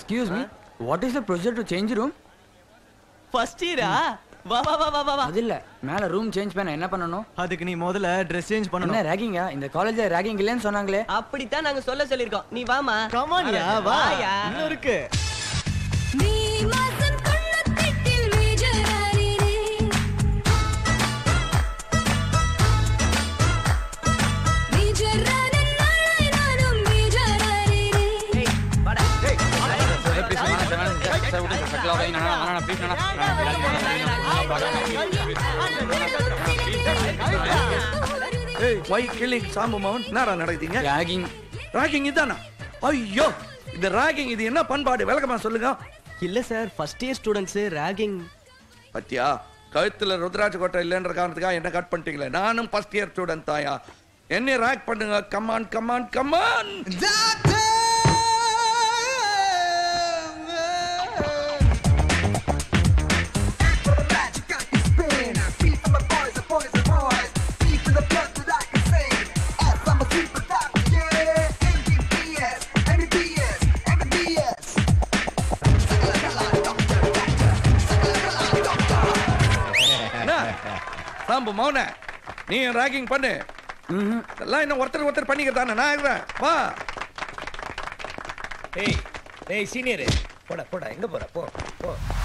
Excuse me what is the procedure to change room first இயரா வா வா வா வா வா வா அது இல்ல மேல ரூம் சேஞ்ச் பண்ண என்ன பண்ணணும் அதுக்கு நீ முதல்ல ட்ரெஸ் சேஞ்ச் என்ன பண்ணணும் ரேகிங்கா இந்த காலேஜ்ல ரேகிங் இல்லைன்னு சொன்னாங்களே அப்படித்தான் நாங்க சொல்ல சொல்லிருக்கோம் நீ வாமா கமானியா வா வாயா. இன்னும் இருக்கு நீ மாசம் கண்ணத்திட்டில் மேஜரானே மேஜரான நாளை நானும் மேஜரானே ஏய் வாடா ஏய் வை கில்லிங் சாம்பு மவன் என்னடா நடக்குதுங்க ரேகிங் ராகிங் இதானா ஐயோ இந்த ராகிங் இது என்ன பண்பாடு விளக்கமா சொல்லுங்க இல்ல sir first year students ragging பத்தியா கழுத்துல ருத்ராட்ச கோட்டை இல்லைன்ற காரணத்துக்காக என்ன கட் பண்ணிட்டீங்களே நானும் ஃபர்ஸ்ட் இயர் ஸ்டூடெண்ட் தாயா என்ன ரேக் பண்ணுங்க கமான் கமான் கமான் என்ன சாம்பு மௌன நீ ராகிங் பண்ணு எல்லாம் என்ன ஒருத்தர் ஒருத்தர் பண்ணிக்கிறதானே நான் இருக்கிறேன் வா ஏய் ஏய் சீனியர் போடா போடா எங்க போற போ போ